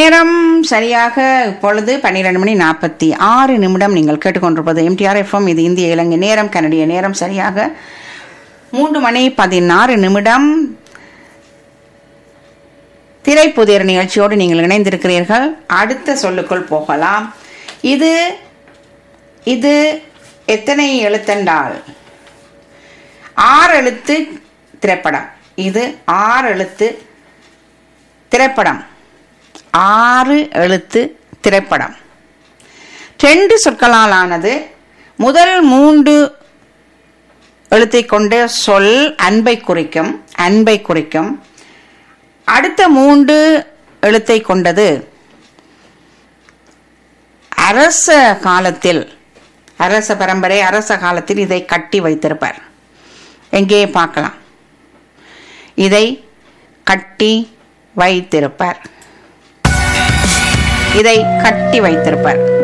நேரம் சரியாக இப்பொழுது பன்னிரண்டு மணி நாற்பத்தி ஆறு நிமிடம் நீங்கள் கேட்டுக்கொண்டிருப்பது எம்டிஆர் எஃப்எம் இது இந்திய இலங்கை நேரம் கனடிய நேரம் சரியாக மூன்று மணி பதினாறு நிமிடம் திரைப்புதிர் நிகழ்ச்சியோடு நீங்கள் இணைந்திருக்கிறீர்கள் அடுத்த சொல்லுக்குள் போகலாம் இது இது எத்தனை எழுத்தென்றால் ஆறு எழுத்து திரைப்படம் இது ஆறு எழுத்து திரைப்படம் ஆறு எழுத்து திரைப்படம் ரெண்டு சொற்களால் ஆனது முதல் மூன்று எழுத்தை கொண்ட சொல் அன்பை குறிக்கும் அன்பை குறிக்கும் அடுத்த மூன்று எழுத்தை கொண்டது அரச காலத்தில் அரச பரம்பரை அரச காலத்தில் இதை கட்டி வைத்திருப்பார் எங்கே பார்க்கலாம் இதை கட்டி வைத்திருப்பார் இதை கட்டி வைத்திருப்பார்